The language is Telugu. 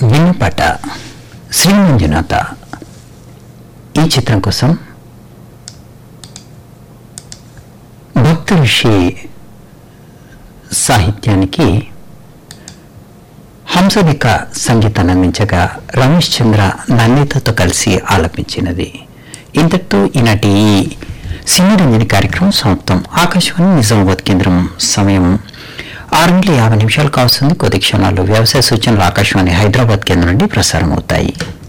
విన్నపాట శ్రీ మంజునాథ ఈ చిత్రం కోసం భక్త ఋషి సాహిత్యానికి హంసదిక సంగీతాన్ని అందించగా రమేష్ చంద్ర నన్నితతో కలిసి ఆలపించినది ఇంతటితో ఈనాటి ఈ సినిరంజని కార్యక్రమం సమాప్తం ఆకాశవాణి నిజామాబాద్ కేంద్రం సమయం ఆరు గంటల యాభై నిమిషాలు కావస్తుంది కొద్ది క్షణాల్లో వ్యవసాయ సూచనలు ఆకాశవాణి హైదరాబాద్ కేంద్రం నుండి ప్రసారం అవుతాయి